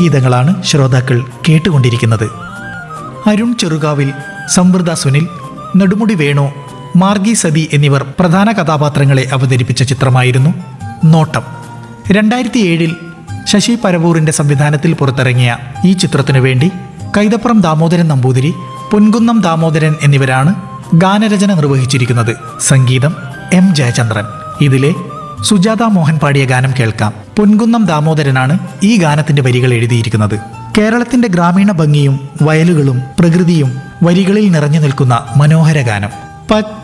ഗീതങ്ങളാണ് ശ്രോതാക്കൾ കേട്ടുകൊണ്ടിരിക്കുന്നത് അരുൺ ചെറുകാവിൽ സംവൃത സുനിൽ നെടുമുടി വേണു മാർഗി സതി എന്നിവർ പ്രധാന കഥാപാത്രങ്ങളെ അവതരിപ്പിച്ച ചിത്രമായിരുന്നു നോട്ടം രണ്ടായിരത്തി ഏഴിൽ ശശി പരവൂറിന്റെ സംവിധാനത്തിൽ പുറത്തിറങ്ങിയ ഈ ചിത്രത്തിനു വേണ്ടി കൈതപ്പുറം ദാമോദരൻ നമ്പൂതിരി പൊൻകുന്നം ദാമോദരൻ എന്നിവരാണ് ഗാനരചന നിർവഹിച്ചിരിക്കുന്നത് സംഗീതം എം ജയചന്ദ്രൻ ഇതിലെ സുജാത മോഹൻ പാടിയ ഗാനം കേൾക്കാം പൊൻകുന്നം ദാമോദരനാണ് ഈ ഗാനത്തിന്റെ വരികൾ എഴുതിയിരിക്കുന്നത് കേരളത്തിന്റെ ഗ്രാമീണ ഭംഗിയും വയലുകളും പ്രകൃതിയും വരികളിൽ നിറഞ്ഞു നിൽക്കുന്ന മനോഹര ഗാനം പച്ച